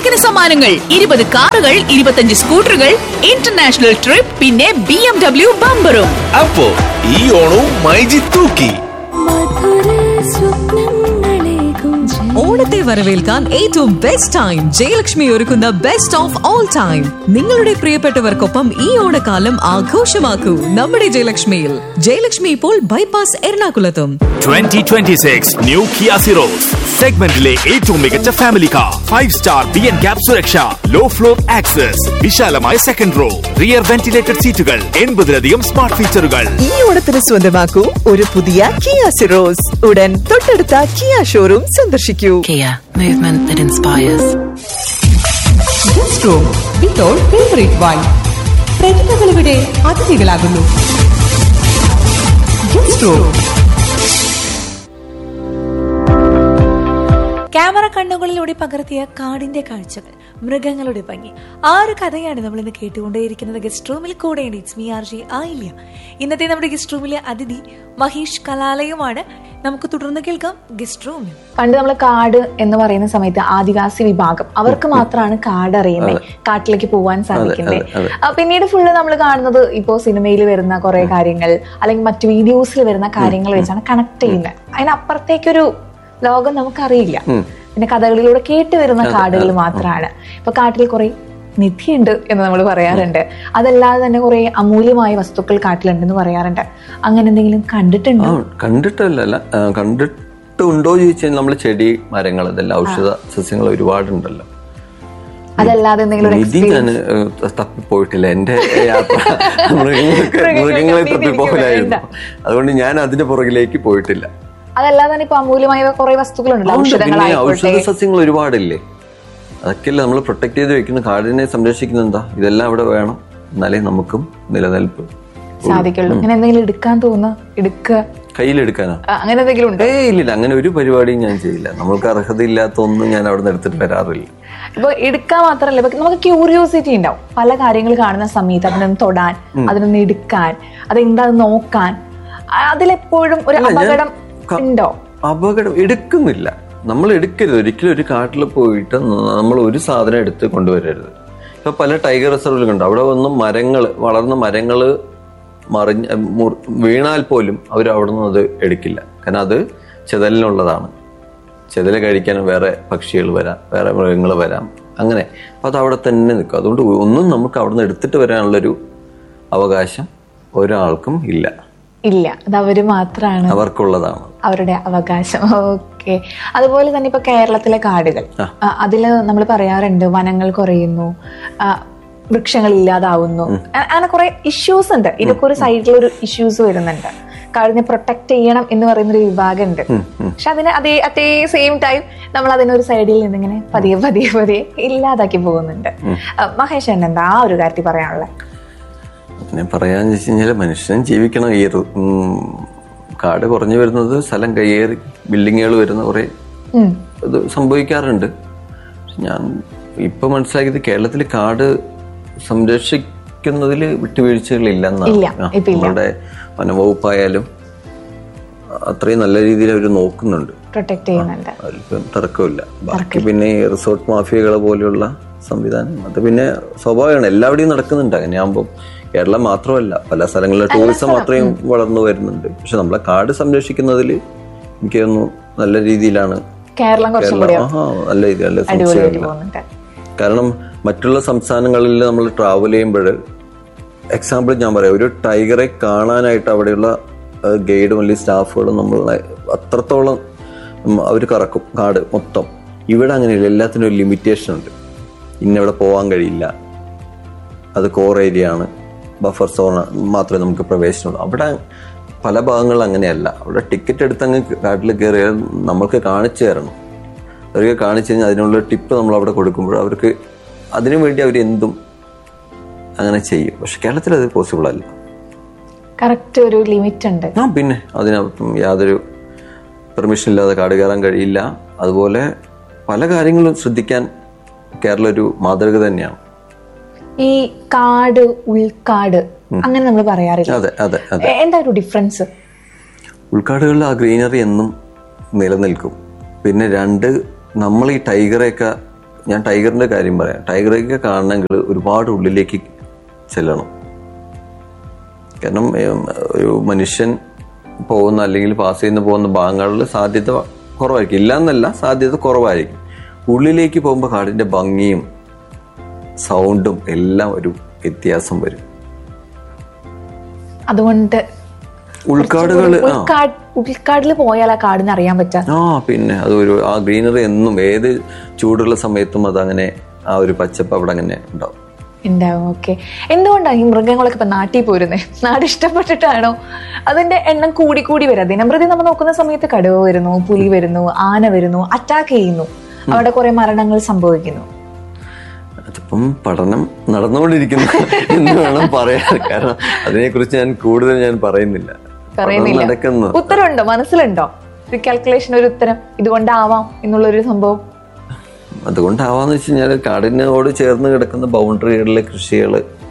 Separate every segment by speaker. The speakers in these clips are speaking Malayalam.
Speaker 1: നൂറുകണക്കിന് സമ്മാനങ്ങൾ ഇരുപത് കാറുകൾ ഇരുപത്തഞ്ച് സ്കൂട്ടറുകൾ ഇന്റർനാഷണൽ ട്രിപ്പ് പിന്നെ ബി എം ഡബ്ല്യു ബമ്പറും
Speaker 2: അപ്പോ ഈ ഓണവും മൈജി തൂക്കി
Speaker 3: ഓണത്തെ വരവേൽക്കാൻ ഏറ്റവും ബെസ്റ്റ് ടൈം ജയലക്ഷ്മി ഒരുക്കുന്ന ബെസ്റ്റ് ഓഫ് ഓൾ ടൈം നിങ്ങളുടെ പ്രിയപ്പെട്ടവർക്കൊപ്പം ഈ ഓണക്കാലം ആഘോഷമാക്കൂ നമ്മുടെ ജയലക്ഷ്മിയിൽ ജയലക്ഷ്മി ഇപ്പോൾ ബൈപ്പാസ് എറണാകുളത്തും
Speaker 2: 2026 ന്യൂ കിയ സിറോസ് സെഗ്മെന്റിലെ ഏറ്റവും മികച്ച family car five star B N cap സുരക്ഷ ലോ ഫ്ലോർ ആക്സസ് വിശാലമായ സെക്കൻഡ് റോ റിയർ വെന്റിലേറ്റഡ് സീറ്റുകൾ എൺപതിലധികം സ്മാർട്ട് ഫീച്ചറുകൾ
Speaker 4: ഈ ഓണത്തിന് സ്വന്തമാക്കൂ ഒരു പുതിയ കിയ സിറോസ് ഉടൻ തൊട്ടടുത്ത കിയ ഷോറൂം സന്ദർശിക്കൂ
Speaker 5: Kia, movement that inspires.
Speaker 3: Favourite വൈൻ പ്രതിഭകളിവിടെ അതിഥികളാകുന്നു
Speaker 6: ക്യാമറ കണ്ണുകളിലൂടെ പകർത്തിയ കാടിന്റെ കാഴ്ചകൾ മൃഗങ്ങളുടെ ഭംഗി ആ ഒരു കഥയാണ് നമ്മൾ ഇന്ന് കേട്ടുകൊണ്ടേയിരിക്കുന്നത് ഗസ്റ്റ് റൂമിൽ കൂടെ ഇറ്റ്സ് മീ ആർ ജി ആയില്ല ഇന്നത്തെ നമ്മുടെ ഗസ്റ്റ് റൂമിലെ അതിഥി മഹേഷ് കലാലയമാണ് നമുക്ക് തുടർന്ന് കേൾക്കാം ഗസ്റ്റ് റൂമിൽ
Speaker 7: പണ്ട് നമ്മൾ കാട് എന്ന് പറയുന്ന സമയത്ത് ആദിവാസി വിഭാഗം അവർക്ക് മാത്രമാണ് കാട് അറിയുന്നത് കാട്ടിലേക്ക് പോവാൻ സാധിക്കുന്നത് ആ, പിന്നീട് ഫുള്ള് നമ്മൾ കാണുന്നത് ഇപ്പോ സിനിമയിൽ വരുന്ന കുറെ കാര്യങ്ങൾ അല്ലെങ്കിൽ മറ്റു വീഡിയോസിൽ വരുന്ന കാര്യങ്ങൾ വെച്ചാണ് കണക്ട് ചെയ്യുന്നത് അതിനപ്പുറത്തേക്കൊരു ലോകം നമുക്കറിയില്ല പിന്നെ കഥകളിലൂടെ കേട്ട് വരുന്ന കാടുകൾ മാത്രമാണ് ഇപ്പൊ കാട്ടിൽ കുറെ നിധിയുണ്ട് എന്ന് നമ്മൾ പറയാറുണ്ട് അതല്ലാതെ തന്നെ കുറെ അമൂല്യമായ വസ്തുക്കൾ കാട്ടിലുണ്ടെന്ന് പറയാറുണ്ട് അങ്ങനെ എന്തെങ്കിലും കണ്ടിട്ടുണ്ടോ
Speaker 8: ആ കണ്ടിട്ടല്ല ആ, കണ്ടിട്ടുണ്ടോ ചോദിച്ചു കഴിഞ്ഞാൽ നമ്മൾ ചെടി മരങ്ങൾ ഇതെല്ലാം ഔഷധ സസ്യങ്ങൾ ഒരുപാടുണ്ടല്ലോ
Speaker 7: അതല്ലാതെ എന്തെങ്കിലും ഒരു
Speaker 8: നിധി ഞാൻ തപ്പിപ്പോയിട്ടില്ല എന്റെ യാത്ര മൃഗങ്ങൾക്ക് മൃഗങ്ങളെ തപ്പിപ്പോകലായിരുന്നു അതുകൊണ്ട് ഞാൻ അതിന്റെ പുറകിലേക്ക് പോയിട്ടില്ല
Speaker 7: അതല്ലാതെ തന്നെ ഇപ്പൊ അമൂല്യമായ കുറെ വസ്തുക്കളുണ്ടല്ലോ
Speaker 8: അതുകൊണ്ട് പിന്നെ
Speaker 7: ഔഷധങ്ങളായിക്കോട്ടെ
Speaker 8: ഔഷധ സസ്യങ്ങൾ ഒരുപാടില്ലേ അതൊക്കെയല്ലേ നമ്മൾ പ്രൊട്ടക്ട് ചെയ്ത് വെക്കുന്ന കാടിനെ സംരക്ഷിക്കുന്ന എന്താ ഇതെല്ലാം അവിടെ വേണം എന്നാലേ നമുക്കും നിലനിൽപ്പ്
Speaker 7: സാധിക്കുള്ളൂ അങ്ങനെ എന്തെങ്കിലും എടുക്കാൻ തോന്നുക എടുക്കുക
Speaker 8: കയ്യിലെടുക്കാനോ
Speaker 7: ആ, അങ്ങനെ എന്തെങ്കിലും ഉണ്ട്
Speaker 8: ഏ ഇല്ലില്ല അങ്ങനെ ഒരു പരിപാടിയും ഞാൻ ചെയ്യില്ല നമ്മൾക്ക് അർഹതയില്ലാത്ത ഒന്നും ഞാൻ അവിടെ നിന്ന് എടുത്തിട്ട് വരാറില്ല
Speaker 7: ഇപ്പൊ എടുക്കാൻ മാത്രമല്ല ഇപ്പൊ നമുക്ക് ക്യൂരിയോസിറ്റി ഉണ്ടാവും പല കാര്യങ്ങൾ കാണുന്ന സമയത്ത് അതിനൊന്ന് തൊടാൻ അതിനൊന്ന് എടുക്കാൻ അതെന്താന്ന് നോക്കാൻ ആ, അതിലെപ്പോഴും ഒരു
Speaker 8: അല്ല, ഞാൻ
Speaker 7: അപകടം
Speaker 8: ക-
Speaker 7: ഉണ്ടോ
Speaker 8: അപകടം എടുക്കുന്നില്ല നമ്മൾ എടുക്കരുത് ഒരിക്കലും ഒരു കാട്ടിൽ പോയിട്ട് നമ്മൾ ഒരു സാധനം എടുത്ത് കൊണ്ടുവരരുത് ഇപ്പൊ പല ടൈഗർ റിസർവിലും കണ്ടു അവിടെ വന്ന് മരങ്ങൾ വളർന്ന മരങ്ങള് മറിഞ്ഞ് മുറി- വീണാൽ പോലും അവർ അവിടെ നിന്ന് അത് എടുക്കില്ല കാരണം അത് ചെതലിനുള്ളതാണ് ചെതല് കഴിക്കാൻ വേറെ പക്ഷികൾ വരാം വേറെ മൃഗങ്ങൾ വരാം അങ്ങനെ അപ്പൊ അത് അവിടെ തന്നെ നിൽക്കും അതുകൊണ്ട് ഒന്നും നമുക്ക് അവിടെ നിന്ന് എടുത്തിട്ട് വരാനുള്ളൊരു അവകാശം ഒരാൾക്കും ഇല്ല
Speaker 7: ഇല്ല അത് അവര് മാത്രമാണ്
Speaker 8: അവർക്കുള്ളതാണ്
Speaker 7: അവരുടെ അവകാശം ഓക്കെ അതുപോലെ തന്നെ ഇപ്പൊ കേരളത്തിലെ കാടുകൾ ആ, അതില് നമ്മൾ പറയാറുണ്ട് വനങ്ങൾ കുറയുന്നു ആ, വൃക്ഷങ്ങൾ ഇല്ലാതാവുന്നു അ- അങ്ങനെ കുറെ ഇഷ്യൂസ് ഉണ്ട് ഇതൊക്കെ ഒരു സൈഡിൽ ഒരു ഇഷ്യൂസ് വരുന്നുണ്ട് കാടിനെ പ്രൊട്ടക്ട് ചെയ്യണം എന്ന് പറയുന്ന ഒരു വിഭാഗം ഉണ്ട് പക്ഷെ അതിന് അതേ അതേ സെയിം ടൈം നമ്മൾ അതിനൊരു സൈഡിൽ നിന്നിങ്ങനെ പതിയെ പതിയെ പതിയെ ഇല്ലാതാക്കി പോകുന്നുണ്ട് ആ, മഹേഷ് എന്താ ആ ഒരു കാര്യത്തിൽ പറയാനുള്ളത്
Speaker 8: പിന്നെ പറയാന്ന് വെച്ച് കഴിഞ്ഞാൽ മനുഷ്യൻ ജീവിക്കണം ഈ റ്- ഉം, കാട് കുറഞ്ഞു വരുന്നത് സ്ഥലം കയ്യേറി ബിൽഡിങ്ങുകൾ വരുന്ന കുറെ
Speaker 7: ഉം.
Speaker 8: ഇത് സംഭവിക്കാറുണ്ട് പക്ഷെ ഞാൻ ഇപ്പൊ മനസ്സിലാക്കിയത് കേരളത്തിൽ കാട് സംരക്ഷിക്കുന്നതിൽ വിട്ടുവീഴ്ചകളില്ലെന്നാണ്
Speaker 7: ഇല്ല,
Speaker 8: ആ,
Speaker 7: ഇപ്പൊ ഇല്ല.
Speaker 8: നമ്മളുടെ വനവകുപ്പായാലും അത്രയും നല്ല രീതിയിൽ അവർ നോക്കുന്നുണ്ട്
Speaker 7: പ്രൊട്ടക്ട് ചെയ്യുന്നുണ്ട്
Speaker 8: അതിലിപ്പം തർക്കമില്ല ബാക്കി പിന്നെ ഈ റിസോർട്ട് മാഫിയകളെ പോലെയുള്ള സംവിധാനം അത് പിന്നെ സ്വാഭാവികമാണ് എല്ലാവിടെയും നടക്കുന്നുണ്ട് അങ്ങനെയാകുമ്പോൾ കേരളം മാത്രമല്ല പല സ്ഥലങ്ങളിലും ടൂറിസം അത്രയും വളർന്നു വരുന്നുണ്ട് പക്ഷെ നമ്മളെ കാട് സംരക്ഷിക്കുന്നതിൽ എനിക്ക് തോന്നുന്നു നല്ല രീതിയിലാണ്
Speaker 7: കേരളം കുറച്ചും കൂടി
Speaker 8: കേരളം ആഹാ, നല്ല രീതിയിൽ നല്ല
Speaker 7: അടിപൊളിയായിട്ട്
Speaker 8: സംശയമില്ല
Speaker 7: പോകുന്നുണ്ട്
Speaker 8: കാരണം മറ്റുള്ള സംസ്ഥാനങ്ങളിൽ നമ്മൾ ട്രാവൽ ചെയ്യുമ്പോൾ എക്സാമ്പിൾ ഞാൻ പറയാം ഒരു ടൈഗറെ കാണാനായിട്ട് അവിടെയുള്ള ഗൈഡും അല്ലെങ്കിൽ സ്റ്റാഫുകളും നമ്മളെ അത്രത്തോളം അവർ കറക്കും കാട് മൊത്തം ഇവിടെ അങ്ങനെയില്ല എല്ലാത്തിനും ഒരു ലിമിറ്റേഷൻ ഉണ്ട് ഇന്നിവിടെ പോകാൻ കഴിയില്ല അത് കോർ ഏരിയ ആണ് ബഫർ സോൺ മാത്രമേ നമുക്ക് പ്രവേശനമുള്ളൂ അവിടെ പല ഭാഗങ്ങളും അങ്ങനെയല്ല അവിടെ ടിക്കറ്റ് എടുത്ത് അങ്ങ് കാട്ടിൽ കയറിയാൽ നമ്മൾക്ക് കാണിച്ചു തരണം അവർക്ക് കാണിച്ചു കഴിഞ്ഞാൽ അതിനുള്ള ടിപ്പ് നമ്മൾ അവിടെ കൊടുക്കുമ്പോൾ അവർക്ക് അതിനു വേണ്ടി അവർ എന്തും അങ്ങനെ ചെയ്യും പക്ഷെ കേരളത്തിൽ അത് പോസിബിൾ അല്ല
Speaker 7: കറക്റ്റ് ഒരു ലിമിറ്റ് ഉണ്ട്
Speaker 8: ആ പിന്നെ അതിനകത്തും യാതൊരു പെർമിഷൻ ഇല്ലാതെ കാട് കയറാൻ കഴിയില്ല അതുപോലെ പല കാര്യങ്ങളും ശ്രദ്ധിക്കാൻ കേരളം ഒരു മാതൃക തന്നെയാണ്
Speaker 7: ഈ കാട് ഉൾക്കാട് അങ്ങനെ നമ്മൾ പറയാറില്ല
Speaker 8: അതെ അതെ അതെ
Speaker 7: എ- എന്താ ഒരു ഡിഫറൻസ്
Speaker 8: ഉൾക്കാടുകളിൽ ആ ഗ്രീനറി എന്നും നിലനിൽക്കും പിന്നെ രണ്ട് നമ്മൾ ഈ ടൈഗറെയൊക്കെ ഞാൻ ടൈഗറിന്റെ കാര്യം പറയാം ടൈഗറൊക്കെ കാണണമെങ്കിൽ ഒരുപാട് ഉള്ളിലേക്ക് ചെല്ലണം കാരണം ഏം, ഒരു മനുഷ്യൻ പോകുന്ന അല്ലെങ്കിൽ പാസ് ചെയ്യുന്ന പോകുന്ന ഭാഗങ്ങളിൽ സാധ്യത കുറവായിരിക്കും ഇല്ല എന്നല്ല സാധ്യത കുറവായിരിക്കും ഉള്ളിലേക്ക് പോകുമ്പോൾ കാടിന്റെ ഭംഗിയും സൗണ്ടും എല്ലാം ഒരു വ്യത്യാസം വരും
Speaker 7: അതുകൊണ്ട്
Speaker 8: ഉൾക്കാടുകള് ആ
Speaker 7: ഉൾക്കാട് ഉൾക്കാടിൽ പോയാൽ ആ കാടിന് അറിയാൻ പറ്റാ
Speaker 8: ആ പിന്നെ അത് ഒരു ആ ഗ്രീനറി എന്നും ഏത് ചൂടുള്ള സമയത്തും അതങ്ങനെ ആ ഒരു പച്ചപ്പ് അവിടെ അങ്ങനെ ഉണ്ടാവും
Speaker 7: ഉണ്ടാവും ഓക്കെ എന്തുകൊണ്ടാണ് ഈ മൃഗങ്ങളൊക്കെ ഇപ്പൊ നാട്ടിൽ പോരുന്നത് നാട് ഇഷ്ടപ്പെട്ടിട്ടാണോ അതിന്റെ എണ്ണം കൂടി കൂടി വരാം ദിനംപ്രതി നമ്മൾ നോക്കുന്ന സമയത്ത് കടുവ വരുന്നു പുലി വരുന്നു ആന വരുന്നു അറ്റാക്ക് ചെയ്യുന്നു അവിടെ കുറെ മരണങ്ങൾ സംഭവിക്കുന്നു
Speaker 8: അതിപ്പം പഠനം നടന്നുകൊണ്ടിരിക്കുന്നു എന്ന് വേണം പറയാൻ കാരണം അതിനെക്കുറിച്ച് ഞാൻ കൂടുതൽ ഞാൻ പറയുന്നില്ല പഠനം
Speaker 7: പറയുന്നില്ല
Speaker 8: നടക്കുന്നു
Speaker 7: ഉത്തരവുണ്ടോ മനസ്സിലുണ്ടോ ഒരു കാൽക്കുലേഷൻ ഒരു ഉത്തരം ഇതുകൊണ്ടാവാം എന്നുള്ളൊരു സംഭവം
Speaker 8: അതുകൊണ്ടാവാന്ന് വെച്ച് കഴിഞ്ഞാൽ കാടിനോട് ചേർന്ന് കിടക്കുന്ന ബൗണ്ടറികളിലെ കൃഷികൾ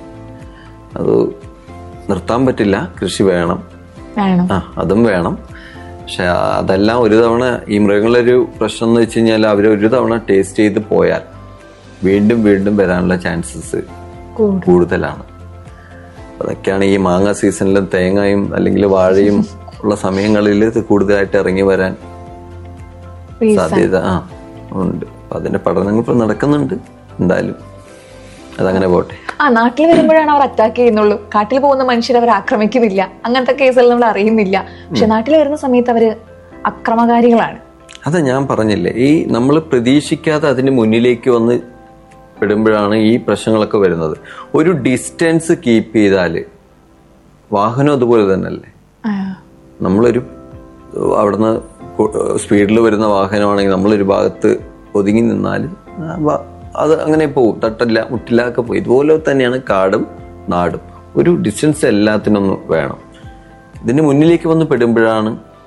Speaker 8: അത് നിർത്താൻ പറ്റില്ല കൃഷി വേണം
Speaker 7: വേണം
Speaker 8: ആ അതും വേണം പക്ഷെ അതെല്ലാം ഒരു തവണ ഈ മൃഗങ്ങളുടെ ഒരു പ്രശ്നം എന്ന് വെച്ച് കഴിഞ്ഞാൽ അവർ ഒരു തവണ ടേസ്റ്റ് ചെയ്ത് പോയാൽ വീണ്ടും വീണ്ടും വരാനുള്ള ചാൻസസ്
Speaker 7: കൂടും.
Speaker 8: കൂടുതലാണ് അതൊക്കെയാണ് ഈ മാങ്ങ സീസണിലും തേങ്ങയും അല്ലെങ്കിൽ വാഴയും ഉള്ള സമയങ്ങളിൽ ഇത് കൂടുതലായിട്ട് ഇറങ്ങി വരാൻ
Speaker 7: Reason.
Speaker 8: സാധ്യത ആ ഉണ്ട് അപ്പൊ അതിന്റെ പഠനങ്ങൾ ഇപ്പൊ നടക്കുന്നുണ്ട് എന്തായാലും അതങ്ങനെ പോട്ടെ
Speaker 7: ആ നാട്ടിൽ വരുമ്പോഴാണ് അവർ അറ്റാക്ക് ചെയ്യുന്നുള്ളൂ കാട്ടിൽ പോകുന്ന മനുഷ്യർ അവർ ആക്രമിക്കുന്നില്ല അങ്ങനത്തെ കേസുകൾ നമ്മൾ അറിയുന്നില്ല പക്ഷെ നാട്ടിൽ വരുന്ന സമയത്ത് അവര് അക്രമകാരികളാണ്
Speaker 8: അതാ ഞാൻ പറഞ്ഞില്ലേ ഈ നമ്മൾ പ്രതീക്ഷിക്കാതെ അതിന് മുന്നിലേക്ക് വന്ന് പെടുമ്പോഴാണ് ഈ പ്രശ്നങ്ങളൊക്കെ വരുന്നത് ഒരു ഡിസ്റ്റൻസ് കീപ്പ് ചെയ്താൽ വാഹനം അതുപോലെ തന്നെയല്ലേ നമ്മളൊരു ഏഹ്, അവിടുന്ന് സ്പീഡിൽ വരുന്ന വാഹനമാണെങ്കിൽ നമ്മളൊരു ഭാഗത്ത് ഒതുങ്ങി നിന്നാൽ ആ വ- അത് അങ്ങനെ പോകും തട്ടില്ല മുട്ടില്ല ഒക്കെ പോകും ഇതുപോലെ തന്നെയാണ് കാടും നാടും ഒരു ഡിസ്റ്റൻസ് എല്ലാത്തിനൊന്നും വേണം ഇതിന് മുന്നിലേക്ക് വന്ന് പെടുമ്പോഴാണ്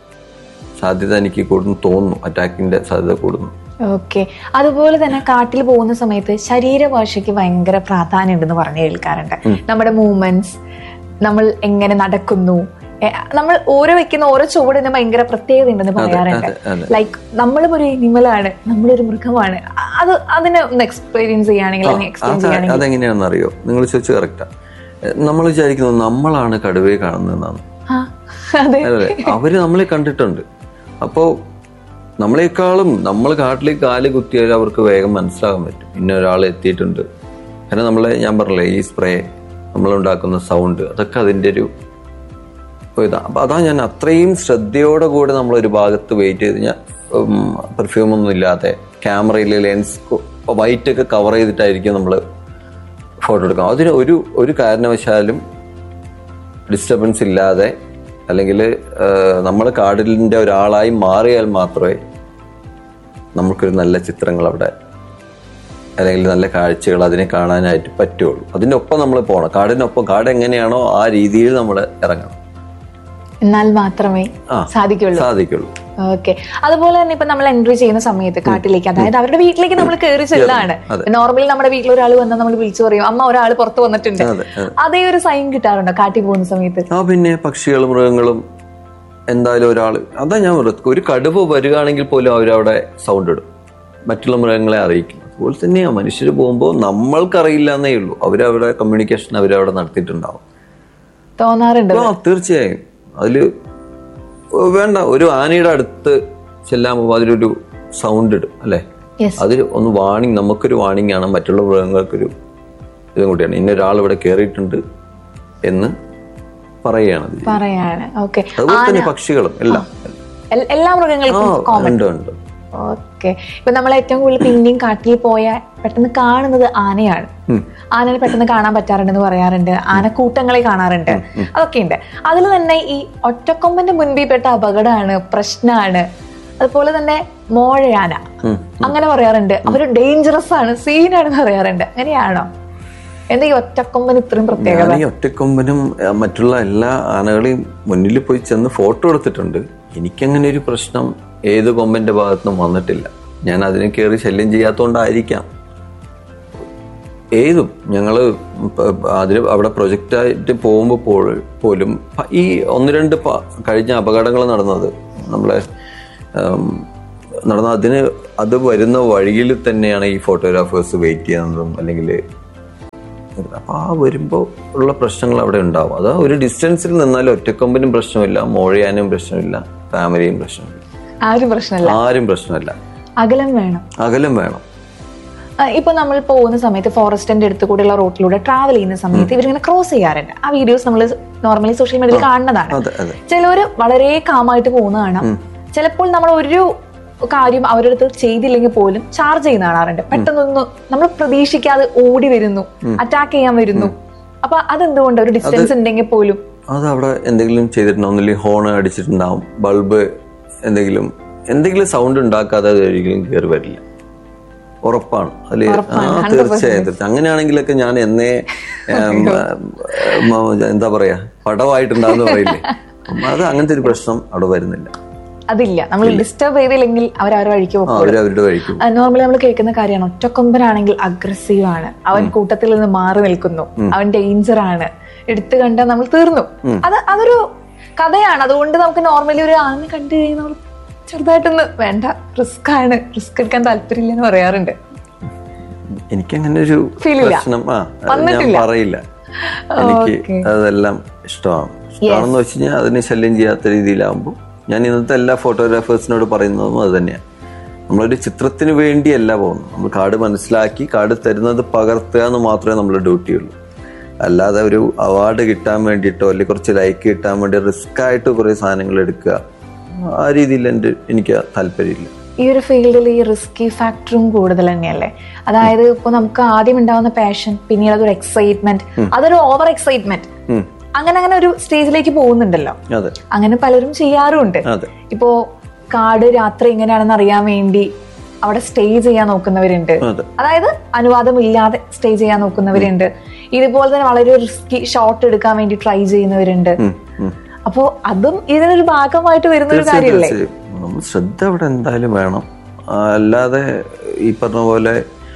Speaker 8: സാധ്യത എനിക്ക് കൂടുന്നു തോന്നുന്നു അറ്റാക്കിന്റെ സാധ്യത കൂടുന്നു
Speaker 7: ഓക്കെ അതുപോലെ തന്നെ കാട്ടിൽ പോകുന്ന സമയത്ത് ശരീരഭാഷയ്ക്ക് ഭയങ്കര പ്രാധാന്യം ഉണ്ടെന്ന് പറഞ്ഞു കേൾക്കാറുണ്ട് നമ്മുടെ മൂവ്മെന്റ്സ് നമ്മൾ എങ്ങനെ നടക്കുന്നു എ, നമ്മൾ ഓരോ വെക്കുന്ന ഓരോ ചുവടിന് ഭയങ്കര പ്രത്യേകത ഉണ്ടെന്ന് പറയാറുണ്ട്
Speaker 8: അതെ, അതെ.
Speaker 7: ലൈക്ക് നമ്മളും ഒരു നിമലാണ് നമ്മളൊരു മൃഗമാണ് അ- അത് അതിനെ ഒന്ന് എക്സ്പീരിയൻസ് ചെയ്യുകയാണെങ്കിൽ അല്ലെങ്കിൽ എക്സ്പ്ലെയിൻ
Speaker 8: അത്
Speaker 7: ചെയ്യുകയാണെങ്കിൽ
Speaker 8: അതെങ്ങനെയാണെന്ന് അറിയോ നിങ്ങൾ ചോദിച്ചു കറക്റ്റാ നമ്മൾ വിചാരിക്കുന്നത് നമ്മളാണ് കടുവയെ കാണുന്നതെന്നാണ്
Speaker 7: ആ, അതെ
Speaker 8: അല്ലേ അവര് നമ്മളെ കണ്ടിട്ടുണ്ട് അപ്പോ നമ്മളെക്കാളും നമ്മൾ കാട്ടിലേക്ക് കാല് കുത്തിയാൽ അവർക്ക് വേഗം മനസ്സിലാകാൻ പറ്റും ഇന്ന ഒരാൾ എത്തിയിട്ടുണ്ട് കാരണം നമ്മളെ ഞാൻ പറഞ്ഞില്ലേ ഈ സ്പ്രേ നമ്മളുണ്ടാക്കുന്ന സൗണ്ട് അതൊക്കെ അതിന്റെ ഒരു ഒരു ഇതാ അപ്പൊ അതാ ഞാൻ അത്രയും ശ്രദ്ധയോടെ കൂടെ നമ്മൾ ഒരു ഭാഗത്ത് വെയിറ്റ് ചെയ്ത് ഞാൻ പെർഫ്യൂം ഒന്നും ഇല്ലാതെ ക്യാമറയിൽ ലെൻസ് വൈറ്റ് ഒക്കെ കവർ ചെയ്തിട്ടായിരിക്കും നമ്മൾ ഫോട്ടോ എടുക്കാം അതിന് ഒരു ഒരു കാരണവശാലും ഡിസ്റ്റർബൻസ് ഇല്ലാതെ അല്ലെങ്കിൽ നമ്മൾ കാടിന്റെ ഒരാളായി മാറിയാൽ മാത്രമേ നമുക്കൊരു നല്ല ചിത്രങ്ങൾ അവിടെ അല്ലെങ്കിൽ നല്ല കാഴ്ചകൾ അതിനെ കാണാനായിട്ട് പറ്റുള്ളൂ അതിന്റെ ഒപ്പം നമ്മൾ പോകണം കാടിനൊപ്പം കാട് എങ്ങനെയാണോ ആ രീതിയിൽ നമ്മൾ ഇറങ്ങണം
Speaker 7: എന്നാൽ മാത്രമേ
Speaker 8: ആ
Speaker 7: സാധിക്കുള്ളൂ
Speaker 8: സാധിക്കുള്ളൂ
Speaker 7: ഓക്കെ അതുപോലെ തന്നെ ഇപ്പൊ നമ്മൾ എൻട്രി ചെയ്യുന്ന സമയത്ത് കാട്ടിലേക്ക് അതായത് അവരുടെ വീട്ടിലേക്ക് നമ്മൾ കയറി ചെല്ലാണ്
Speaker 8: അതെ.
Speaker 7: നോർമലി നമ്മുടെ വീട്ടിൽ ഒരാൾ വന്നാൽ നമ്മൾ വിളിച്ചു പറയും അമ്മ ഒരാൾ പുറത്ത് വന്നിട്ടുണ്ട്
Speaker 8: അതെ, അതെ.
Speaker 7: അതേ ഒരു സൈൻ കിട്ടാറുണ്ടോ കാട്ടിൽ പോകുന്ന സമയത്ത്
Speaker 8: ആ പിന്നെ പക്ഷികളും മൃഗങ്ങളും എന്തായാലും ഒരാൾ അതാ ഞാൻ പറഞ്ഞത് ഒരു കടുവ വരികയാണെങ്കിൽ പോലും അവരവിടെ സൗണ്ട് ഇടും മറ്റുള്ള മൃഗങ്ങളെ അറിയിക്കും അതുപോലെ തന്നെയാ മനുഷ്യർ പോകുമ്പോൾ നമ്മൾക്കറിയില്ല എന്നേ ഉള്ളൂ അവരവിടെ കമ്മ്യൂണിക്കേഷൻ അവരവിടെ നടത്തിയിട്ടുണ്ടാവും
Speaker 7: തോന്നാറുണ്ട്
Speaker 8: ആ തീർച്ചയായും അതില് വേണ്ട ഒരു ആനയുടെ അടുത്ത് ചെല്ലാൻ പോകുമ്പോൾ അതിലൊരു സൗണ്ട് ഇടും അല്ലെ
Speaker 7: Yes.
Speaker 8: അതിൽ ഒന്ന് വാണിംഗ് നമുക്കൊരു വാണിംഗ് ആണ് മറ്റുള്ള മൃഗങ്ങൾക്കൊരു ഇതും കൂടിയാണ് ഇന്ന ഒരാൾ ഇവിടെ കയറിയിട്ടുണ്ട് എന്ന് പറയുകയാണ് അത് ചെയ്യുന്നത്.
Speaker 7: പറയാണ് ഓക്കെ
Speaker 8: അതുപോലെ തന്നെ പക്ഷികളും എല്ലാം
Speaker 7: എല്ലാ
Speaker 8: ആ
Speaker 7: മൃഗങ്ങൾക്കും കോമൺ
Speaker 8: ഉണ്ട് ഉണ്ട്
Speaker 7: ഓക്കെ ഇപ്പൊ നമ്മൾ ഏറ്റവും കൂടുതൽ പിന്നെയും കാട്ടിൽ പോയാൽ പെട്ടെന്ന് കാണുന്നത് ആനയാണ് ആനനെ പെട്ടെന്ന് കാണാൻ പറ്റാറുണ്ടെന്ന് പറയാറുണ്ട് ആനക്കൂട്ടങ്ങളെ കാണാറുണ്ട് അതൊക്കെ ഉണ്ട് അതിൽ തന്നെ ഈ ഒറ്റക്കൊമ്പന്റെ മുൻപിൽ പെട്ട അപകടമാണ് പ്രശ്നമാണ് അതുപോലെ തന്നെ മോഴയാന അങ്ങനെ പറയാറുണ്ട് അവര് ഡേഞ്ചറസ് ആണ് സീനാണെന്ന് പറയാറുണ്ട് അങ്ങനെയാണോ എന്താ ഈ ഒറ്റക്കൊമ്പൻ ഇത്രയും പ്രത്യേകത
Speaker 8: ഞാൻ ഈ ഒറ്റക്കൊമ്പനും ആ, മറ്റുള്ള എല്ലാ ആനകളെയും മുന്നിൽ പോയി ചെന്ന് ഫോട്ടോ എടുത്തിട്ടുണ്ട് എനിക്കങ്ങനെ ഒരു പ്രശ്നം ഏത് കൊമ്പന്റെ ഭാഗത്തുനിന്നും വന്നിട്ടില്ല ഞാൻ അതിനെ കയറി ശല്യം ചെയ്യാത്തോണ്ടായിരിക്കാം ഏതും ഞങ്ങള് പ- അതിന് അവിടെ പ്രൊജക്റ്റായിട്ട് പോകുമ്പോൾ പോലും പ- ഈ ഒന്ന് രണ്ട് പ- കഴിഞ്ഞ അപകടങ്ങൾ നടന്നത് നമ്മളെ ഉം, നടന്ന അതിന് അത് വരുന്ന വഴിയിൽ തന്നെയാണ് ഈ ഫോട്ടോഗ്രാഫേഴ്സ് വെയിറ്റ് ചെയ്യുന്നതും അല്ലെങ്കിൽ അപ്പൊ ആ വരുമ്പോൾ ഉള്ള പ്രശ്നങ്ങൾ അവിടെ ഉണ്ടാവും അത് ഒരു ഡിസ്റ്റൻസിൽ നിന്നാലും ഒറ്റക്കൊമ്പിനും പ്രശ്നമില്ല മോഴയാനും പ്രശ്നമില്ല ഫാമിലിയും പ്രശ്നമില്ല
Speaker 7: ആരും പ്രശ്നമല്ല
Speaker 8: ആരും പ്രശ്നമില്ല
Speaker 7: അകലം വേണം
Speaker 8: അകലം വേണം
Speaker 7: ആ, ഇപ്പൊ നമ്മൾ പോകുന്ന സമയത്ത് ഫോറസ്റ്റിന്റെ അടുത്ത് കൂടെയുള്ള റോട്ടിലൂടെ ട്രാവൽ ചെയ്യുന്ന സമയത്ത് ഇവരിങ്ങനെ ക്രോസ് ചെയ്യാറുണ്ട് ആ വീഡിയോസ് നമ്മൾ നോർമലി സോഷ്യൽ മീഡിയയിൽ കാണുന്നതാണ്
Speaker 8: അതെ അതെ
Speaker 7: ചിലവര് വളരെ കാമായിട്ട് പോകുന്ന കാണാം ചിലപ്പോൾ നമ്മൾ ഒരു കാര്യം അവരുടെ അടുത്ത് ചെയ്തില്ലെങ്കിൽ പോലും ചാർജ് ചെയ്യുന്ന കാണാറുണ്ട് പെട്ടെന്നൊന്ന് നമ്മൾ പ്രതീക്ഷിക്കാതെ ഓടി വരുന്നു അറ്റാക്ക് ചെയ്യാൻ വരുന്നു അപ്പൊ അതെന്തുകൊണ്ട് ഒരു ഡിസ്റ്റൻസ് ഉണ്ടെങ്കിൽ പോലും
Speaker 8: അത് അവിടെ എന്തെങ്കിലും ചെയ്തിട്ടുണ്ടാവും ഒന്നില്ലെങ്കിൽ ഹോൺ അടിച്ചിട്ടുണ്ടാവും ബൾബ് എന്തെങ്കിലും എന്തെങ്കിലും സൗണ്ട് ഉണ്ടാക്കാതെ അത് ഒരിക്കലും കയറി വരില്ല ഉറപ്പാണ് അതില് ആ തീർച്ചയായും തീർച്ചയായും അങ്ങനെയാണെങ്കിലൊക്കെ ഞാൻ എന്നേ ഉം, ഉം, എന്താ പറയാ പടവായിട്ടുണ്ടാന്ന് പറയില്ലേ അത് അങ്ങനത്തെ ഒരു പ്രശ്നം അവിടെ വരുന്നില്ല
Speaker 7: അതില്ല നമ്മൾ ഡിസ്റ്റർബ് ചെയ്തില്ലെങ്കിൽ അവർ അവരുടെ വഴിക്ക്
Speaker 8: ആ,
Speaker 7: പോകും
Speaker 8: അവര് അവരുടെ വഴിക്കും
Speaker 7: നോർമലി നമ്മൾ കേൾക്കുന്ന കാര്യമാണ് ഒറ്റക്കൊമ്പനാണെങ്കിൽ അഗ്രസീവ് ആണ് അവൻ കൂട്ടത്തിൽ നിന്ന് മാറി നിൽക്കുന്നു അവൻ ഡേഞ്ചർ ആണ് എടുത്തു കണ്ടാൽ നമ്മൾ തീർന്നു അത് അതൊരു കഥയാണ് അതുകൊണ്ട് നമുക്ക് നോർമലി ഒരു ആണിനെ കണ്ടു കഴിഞ്ഞാൽ നമ്മൾ ചെറുതായിട്ടൊന്ന് വേണ്ട റിസ്ക് ആണ് റിസ്ക് എടുക്കാൻ താല്പര്യമില്ല എന്ന് പറയാറുണ്ട്
Speaker 8: എനിക്കങ്ങനെ ഒരു
Speaker 7: Feel ഇല്ല.
Speaker 8: പ്രശ്നം ആ അത് ഞാൻ
Speaker 7: വന്നിട്ടില്ല.
Speaker 8: പറയില്ല എനിക്ക്
Speaker 7: Okay.
Speaker 8: അതെല്ലാം ഇഷ്ടമാണ് ഇഷ്ടമാണെന്ന് വെച്ച് കഴിഞ്ഞാൽ അതിനെ ശല്യം ചെയ്യാത്ത രീതിയിലാവുമ്പോൾ ഞാൻ ഇന്നത്തെ എല്ലാ ഫോട്ടോഗ്രാഫേഴ്സിനോട് പറയുന്നതും അത് തന്നെയാണ് നമ്മളൊരു ചിത്രത്തിന് വേണ്ടിയല്ല പോകുന്നത് നമ്മൾ കാർഡ് മനസ്സിലാക്കി കാർഡ് തരുന്നത് പകർത്തുക എന്ന് മാത്രമേ നമ്മുടെ ഡ്യൂട്ടി ഉള്ളൂ അല്ലാതെ ഒരു അവാർഡ് കിട്ടാൻ വേണ്ടിയിട്ടോ അല്ലെങ്കിൽ കുറച്ച് ലൈക്ക് കിട്ടാൻ വേണ്ടി റിസ്ക് ആയിട്ട് കുറേ സാധനങ്ങൾ എടുക്കുക ആ രീതിയിൽ എൻ്റെ എനിക്ക് താല്പര്യമില്ല
Speaker 7: ഈ ഒരു ഫീൽഡിൽ ഈ റിസ്കി ഫാക്ടറും കൂടുതൽ തന്നെയല്ലേ അതായത് ഇപ്പൊ നമുക്ക് ആദ്യം ഉണ്ടാവുന്ന പാഷൻ പിന്നീട് അതൊരു എക്സൈറ്റ്മെന്റ് അതൊരു ഓവർ എക്സൈറ്റ്മെന്റ്
Speaker 8: ഉം.
Speaker 7: അങ്ങനെ അങ്ങനെ ഒരു സ്റ്റേജിലേക്ക് പോകുന്നുണ്ടല്ലോ
Speaker 8: അതെ
Speaker 7: അങ്ങനെ പലരും ചെയ്യാറുമുണ്ട്
Speaker 8: അതെ
Speaker 7: ഇപ്പോ കാട് രാത്രി എങ്ങനെയാണെന്ന് അറിയാൻ വേണ്ടി അവിടെ സ്റ്റേ ചെയ്യാൻ നോക്കുന്നവരുണ്ട്
Speaker 8: അതെ
Speaker 7: അതായത് അനുവാദമില്ലാതെ സ്റ്റേ ചെയ്യാൻ നോക്കുന്നവരുണ്ട് ഇതുപോലെ തന്നെ വളരെ റിസ്കി ഷോട്ട് എടുക്കാൻ വേണ്ടി ട്രൈ ചെയ്യുന്നവരുണ്ട്
Speaker 8: ഉം, ഉം.
Speaker 7: അപ്പോ അതും ഇതിനൊരു ഭാഗമായിട്ട് വരുന്ന ഒരു
Speaker 8: തീർച്ചയായും,
Speaker 7: കാര്യമല്ലേ
Speaker 8: തീർച്ചയായും. നമ്മൾ ശ്രദ്ധ അവിടെ എന്തായാലും വേണം ആ, അല്ലാതെ ഈ പറഞ്ഞ പോലെ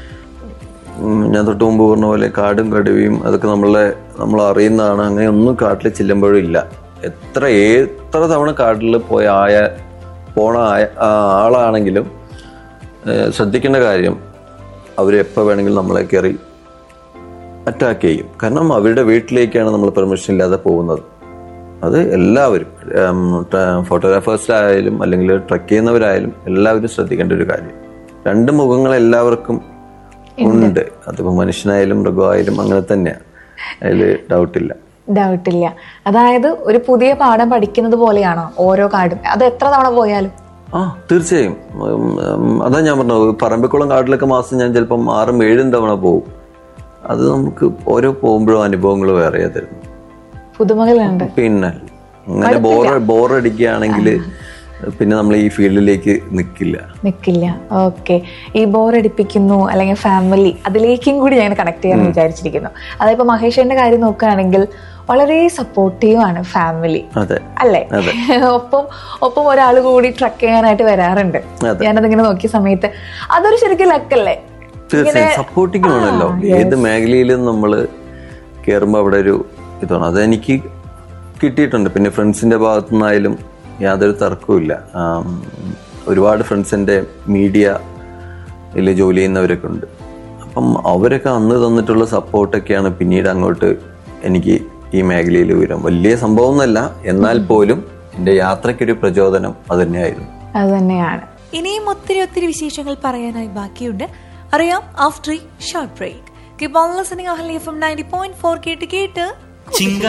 Speaker 8: ഉം, ഞാൻ തൊട്ട് മുമ്പ് പറഞ്ഞ പോലെ കാടും കടുവയും അതൊക്കെ നമ്മളെ നമ്മൾ അറിയുന്നതാണ് അങ്ങനെ ഒന്നും കാട്ടിൽ ചെല്ലുമ്പോഴും ഇല്ല എത്ര എത്ര തവണ കാട്ടിൽ പോയ ആയ പോണ ആയ ആ ആളാണെങ്കിലും ഏഹ്, ശ്രദ്ധിക്കേണ്ട കാര്യം അവർ എപ്പോൾ വേണമെങ്കിലും നമ്മളെ കയറി അറ്റാക്ക് ചെയ്യും കാരണം അവരുടെ വീട്ടിലേക്കാണ് നമ്മൾ പെർമിഷൻ ഇല്ലാതെ പോകുന്നത് അത് എല്ലാവരും ഫോട്ടോഗ്രാഫേഴ്സിലായാലും അല്ലെങ്കിൽ ട്രക്ക് ചെയ്യുന്നവരായാലും എല്ലാവരും ശ്രദ്ധിക്കേണ്ട ഒരു കാര്യം രണ്ട് മുഖങ്ങൾ എല്ലാവർക്കും ഉണ്ട് അതിപ്പോ മനുഷ്യനായാലും മൃഗമായാലും അങ്ങനെ തന്നെയാണ് അതിൽ ഡൗട്ടില്ല
Speaker 7: ഡൗട്ടില്ല അതായത് ഒരു പുതിയ പാഠം പഠിക്കുന്നത് പോലെയാണോ ഓരോ കാർഡും അത് എത്ര തവണ പോയാലും
Speaker 8: ആ തീർച്ചയായും ഉം, ഉം, അതാ ഞാൻ പറഞ്ഞത് പറമ്പിക്കുളം കാട്ടിലൊക്കെ മാസം ഞാൻ ചിലപ്പം ആറും ഏഴും തവണ പോകും അത് നമുക്ക് ഓരോ പോകുമ്പോഴും അനുഭവങ്ങൾ വേറെ തരുന്നു
Speaker 7: പുതുമകളുണ്ട്
Speaker 8: പിന്നെ അങ്ങനെ ബോർ ബോറടിക്കുകയാണെങ്കിൽ പിന്നെ നമ്മൾ ഈ ഫീൽഡിലേക്ക് നിൽക്കില്ല
Speaker 7: നിക്കില്ല ഓക്കെ ഈ ബോർ അടിപ്പിക്കുന്നു അല്ലെങ്കിൽ ഫാമിലി അതിലേക്കും കൂടി ഞാൻ കണക്ട് ചെയ്യാൻ വിചാരിച്ചിരിക്കുന്നു അതായത് ഇപ്പൊ മഹേഷിന്റെ കാര്യം നോക്കുകയാണെങ്കിൽ വളരെ സപ്പോർട്ടീവ് ആണ് ഫാമിലി
Speaker 8: അതെ
Speaker 7: അല്ലേ
Speaker 8: അതെ.
Speaker 7: ഒപ്പം ഒപ്പം ഒരാൾ കൂടി ട്രക്ക് ചെയ്യാനായിട്ട് വരാറുണ്ട്
Speaker 8: അതെ.
Speaker 7: ഞാനതിങ്ങനെ നോക്കിയ സമയത്ത് അതൊരു ശരിക്കും ലക്കല്ലേ
Speaker 8: തീർച്ചയായും സപ്പോർട്ടിങ് ആണല്ലോ ഏത് മേഖലയിലും നമ്മൾ കയറുമ്പോൾ അവിടെ ഒരു ഇതാണ് അതെനിക്ക് കിട്ടിയിട്ടുണ്ട് പിന്നെ ഫ്രണ്ട്സിന്റെ ഭാഗത്തു നിന്നായാലും യാതൊരു തർക്കവുമില്ല ആം, ഒരുപാട് ഫ്രണ്ട്സിന്റെ മീഡിയ ഇതിൽ ജോലി ചെയ്യുന്നവരൊക്കെ ഉണ്ട് അപ്പം അവരൊക്കെ അന്ന് തന്നിട്ടുള്ള സപ്പോർട്ടൊക്കെയാണ് പിന്നീട് അങ്ങോട്ട് എനിക്ക് ഈ മേഖലയിൽ വരാം വലിയ സംഭവമൊന്നുമല്ല എന്നാൽ പോലും എൻ്റെ യാത്രയ്ക്കൊരു പ്രചോദനം അത് തന്നെയായിരുന്നു
Speaker 7: അത് തന്നെയാണ്
Speaker 6: ഇനിയും ഒത്തിരി ഒത്തിരി വിശേഷങ്ങൾ പറയാനായി ബാക്കിയുണ്ട് അറിയാം after short break keep on listening Ahalia F M ninety point four കേട്ട് കേട്ട്
Speaker 9: ചിങ്ക